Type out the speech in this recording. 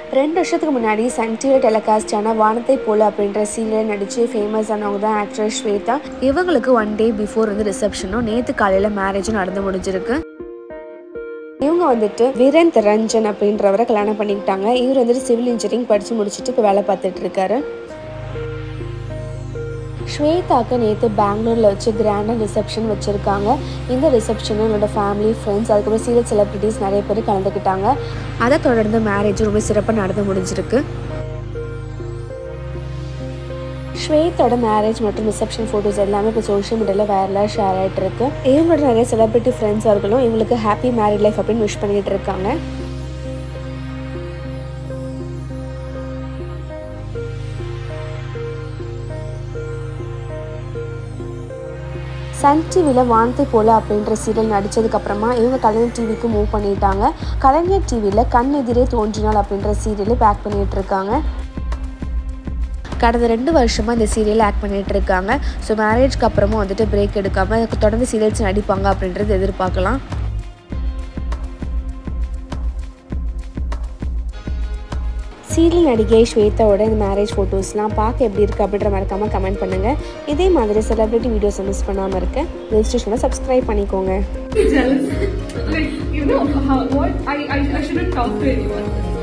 ரெண்டு வருஷத்துக்கு முன்னாடி சன் டிவியில் டெலிகாஸ்ட் ஆன வானத்தை போல அப்படின்ற சீரியல் நடித்து ஃபேமஸ் ஆனவங்க தான் ஆக்ட்ரஸ் ஸ்வேதா இவங்களுக்கு ஒன் டே பிஃபோர் வந்து ரிசப்ஷனும் நேற்று காலையில் மேரேஜும் நடந்து முடிஞ்சிருக்கு இவங்க வந்துட்டு வீரந்த் ரஞ்சன் அப்படின்றவரை கல்யாணம் பண்ணிக்கிட்டாங்க இவர் வந்துட்டு சிவில் இன்ஜினியரிங் படித்து முடிச்சுட்டு இப்போ வேலை பார்த்துட்டு இருக்காரு ஸ்வேதாக்கு நேற்று பெங்களூரில் வச்சு கிராண்டாக ரிசப்ஷன் வச்சுருக்காங்க இந்த ரிசப்ஷன் என்னோட ஃபேமிலி ஃப்ரெண்ட்ஸ் அதுக்கப்புறம் சீரியல் செலிப்ரிட்டிஸ் நிறைய பேர் கலந்துக்கிட்டாங்க அதை தொடர்ந்து மேரேஜ் ரொம்ப சிறப்பாக நடந்து முடிஞ்சிருக்கு ஸ்வேதோட மேரேஜ் மற்றும் ரிசப்ஷன் ஃபோட்டோஸ் எல்லாமே இப்போ சோஷியல் மீடியாவில் வைரலாக ஷேர் ஆகிட்டு இருக்கு இவங்களோட நிறைய செலிபிரிட்டி ஃப்ரெண்ட்ஸ் அவர்களும் இவங்களுக்கு ஹாப்பி மேரிட் லைஃப் அப்படின்னு விஷ் பண்ணிட்டு இருக்காங்க சன் டிவியில் வானத்தை போல அப்படின்ற சீரியல் நடித்ததுக்கப்புறமா இவங்க கலைஞர் டிவிக்கு மூவ் பண்ணிட்டாங்க கலைஞர் டிவியில் கண் எதிரே தோன்றினால் அப்படின்ற சீரியலை பேக் பண்ணிகிட்டு இருக்காங்க கடந்த ரெண்டு வருஷமாக இந்த சீரியல் ஆக்ட் பண்ணிகிட்டு இருக்காங்க ஸோ மேரேஜ்க்கு அப்புறமும் வந்துட்டு பிரேக் எடுக்காமல் தொடர்ந்து சீரியல்ஸ் நடிப்பாங்க அப்படின்றது எதிர்பார்க்கலாம் சீரியல் நடிகை ஸ்வேதாவோட இந்த மேரேஜ் ஃபோட்டோஸ்லாம் பார்க்க எப்படி இருக்குது அப்படின்ற மறக்காமல் கமெண்ட் பண்ணுங்கள் இதே மாதிரி செலிப்ரிட்டி வீடியோஸை மிஸ் பண்ணாமல் இருக்க ரெஜிஸ்ட்ரேஷனை சப்ஸ்கிரைப் பண்ணிக்கோங்க jealous. like, you know, how, what? I, I, I shouldn't talk to anyone.